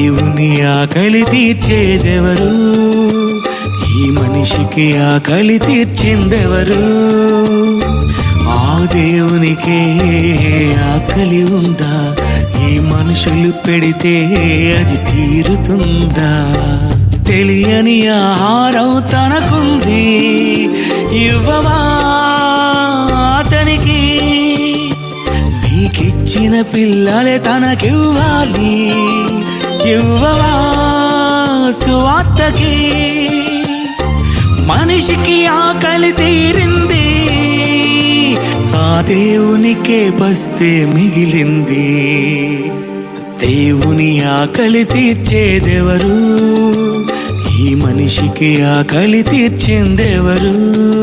దేవుని ఆకలి తీర్చేదెవరు ఈ మనిషికి ఆకలి తీర్చిందెవరు ఆ దేవునికే ఆకలి ఉందా ఈ మనుషులు పెడితే అది తీరుతుందా తెలియని ఆహారం తనకుంది ఇవ్వవా అతనికి నీకిచ్చిన పిల్లలే తనకివ్వాలి ఇవ్వవా సువార్తకి మనిషికి ఆకలి తీరింది ఆ దేవునికే బస్తే మిగిలింది దేవుని ఆకలి తీర్చేదెవరు ఈ మనిషికి ఆకలి తీర్చిందెవరు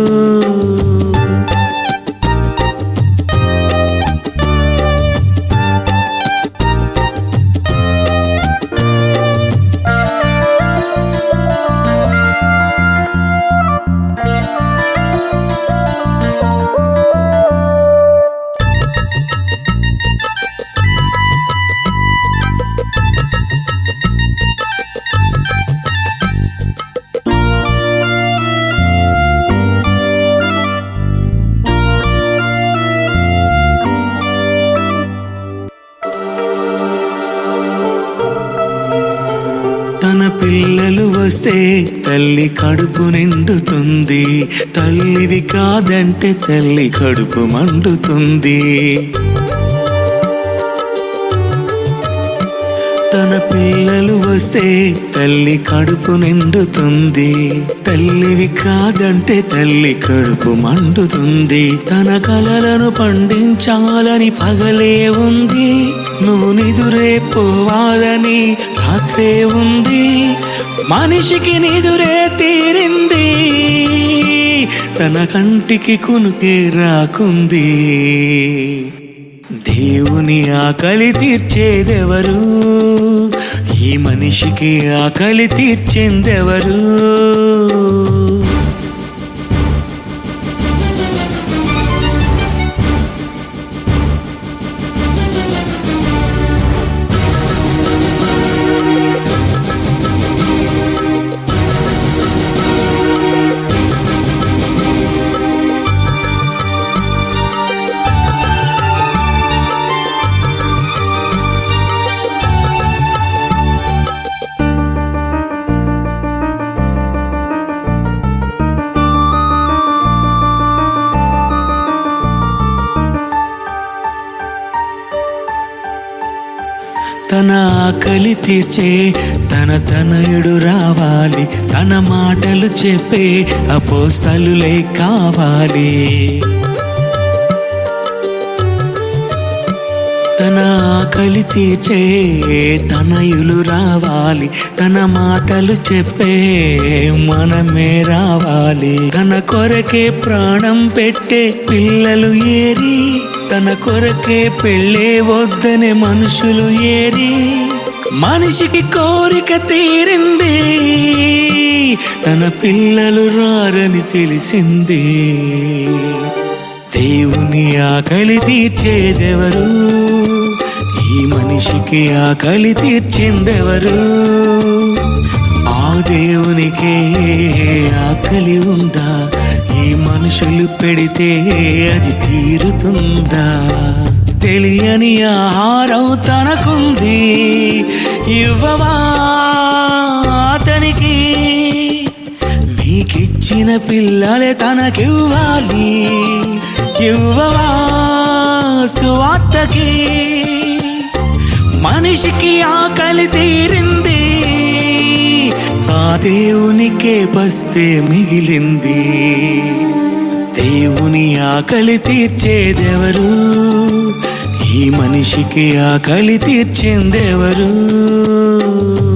తన పిల్లలు వస్తే తల్లి కడుపు నిండుతుంది తల్లివి కాదంటే తల్లి కడుపు మండుతుంది తన పిల్లలు వస్తే తల్లి కడుపు నిండుతుంది తల్లివి కాదంటే తల్లి కడుపు మండుతుంది తన కలలను పండించాలని పగలే ఉంది నువ్వు నిదురే పోవాలని రాత్రే ఉంది మనిషికి నిదురే తీరింది తన కంటికి కునుకే రాకుంది దేవుని ఆకలి తీర్చేదెవరు ఈ మనిషికి ఆకలి తీర్చిందెవరు తన ఆకలి తీర్చే తన తనయుడు రావాలి తన మాటలు చెప్పే అపోస్తలులే కావాలి తన ఆకలి తీర్చే తనయులు రావాలి తన మాటలు చెప్పే మనమే రావాలి తన కొరకే ప్రాణం పెట్టే పిల్లలు ఏరి తన కొరకే పెళ్ళే వద్దనే మనుషులు ఏరి మనిషికి కోరిక తీరింది తన పిల్లలు రారని తెలిసింది దేవుని ఆకలి తీర్చేదెవరు ఈ మనిషికి ఆకలి తీర్చిందెవరు ఆ దేవునికే ఆకలి ఉందా ఈ మనుషులు పెడితే అది తీరుతుందా తెలియని ఆహారం తనకుంది ఇవ్వవా అతనికి నీకిచ్చిన పిల్లలే తనకివ్వాలి ఇవ్వవా సువార్తకి మనిషికి ఆకలి తీరింది ఆ దేవునికే బస్తే మిగిలింది దేవుని ఆకలి తీర్చేదెవరు ఈ మనిషికి ఆకలి తీర్చిందెవరు